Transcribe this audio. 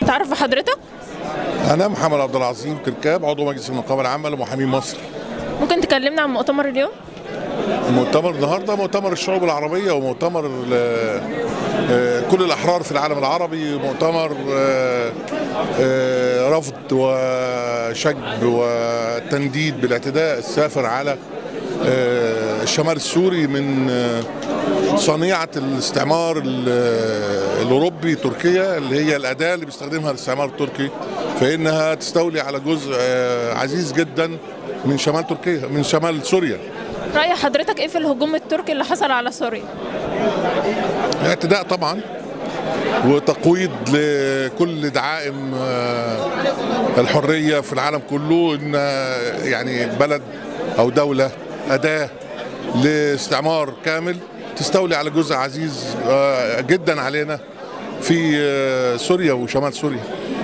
تعرف بحضرتك أنا محمد عبد العظيم كركاب عضو مجلس النقابة العامة لمحامين مصر. ممكن تكلمنا عن مؤتمر اليوم مؤتمر النهارده مؤتمر الشعوب العربية ومؤتمر ال- آه، كل الأحرار في العالم العربي مؤتمر آه، آه، رفض وشجب وتنديد بالاعتداء السافر على آه، الشمال السوري من آه، صنيعة الاستعمار ال- الأوروبي تركيا اللي هي الأداة اللي بيستخدمها الاستعمار التركي فإنها تستولي على جزء آه، عزيز جدا من شمال تركيا من شمال سوريا رأي حضرتك ايه في الهجوم التركي اللي حصل على سوريا اعتداء طبعا وتقويض لكل دعائم آه، الحرية في العالم كله إن آه، يعني بلد أو دولة أداة لاستعمار كامل تستولي على جزء عزيز آه، جدا علينا في آه، سوريا وشمال سوريا